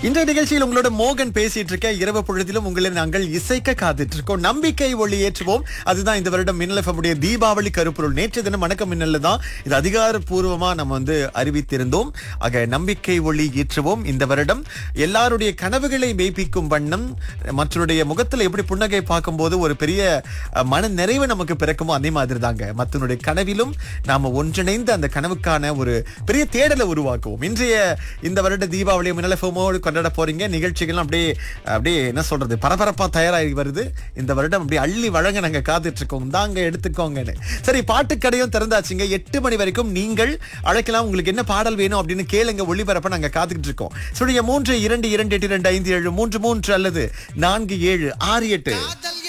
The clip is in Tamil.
இந்த நிகழ்ச்சியில் உங்களோட மோகன் பேசிட்டு இருக்க இரவு பொழுதிலும் உங்களை நாங்கள் இசைக்க காத்துட்டு இருக்கோம் நம்பிக்கை ஒளி ஏற்றுவோம் அதுதான் இந்த வருடம் மின்னலஃபமுடைய தீபாவளி கருப்பொருள் நேற்று தினம் வணக்கம் மின்னல்ல தான் இது அதிகாரப்பூர்வமா நம்ம வந்து அறிவித்திருந்தோம் ஆக நம்பிக்கை ஒளி ஏற்றுவோம் இந்த வருடம் எல்லாருடைய கனவுகளை மெய்ப்பிக்கும் வண்ணம் மற்றவருடைய முகத்துல எப்படி புன்னகை பார்க்கும்போது ஒரு பெரிய அஹ், மன நிறைவு நமக்கு பிறக்குமோ அதே மாதிரி தாங்க மற்றவனுடைய கனவிலும் நாம ஒன்றிணைந்து அந்த கனவுக்கான ஒரு பெரிய தேடலை உருவாக்குவோம் இன்றைய இந்த வருட தீபாவளி மின்னலஃபமோடு கொண்டாட போறீங்க நிகழ்ச்சிகள் அப்படியே அப்படியே என்ன சொல்றது பரபரப்பா தயாராகி வருது இந்த வருடம் அப்படியே அள்ளி வழங்க நாங்க காத்துட்டு இருக்கோம் தாங்க எடுத்துக்கோங்கன்னு சரி பாட்டுக்கடையும் திறந்தாச்சுங்க எட்டு மணி வரைக்கும் நீங்கள் அழைக்கலாம் உங்களுக்கு என்ன பாடல் வேணும் அப்படின்னு கேளுங்க ஒளிபரப்ப நாங்க காத்துக்கிட்டு இருக்கோம் சுழிய மூன்று இரண்டு இரண்டு எட்டு இரண்டு ஐந்து ஏழு மூன்று மூன்று அல்லது நான்கு ஏழு ஆறு எட்டு காதல்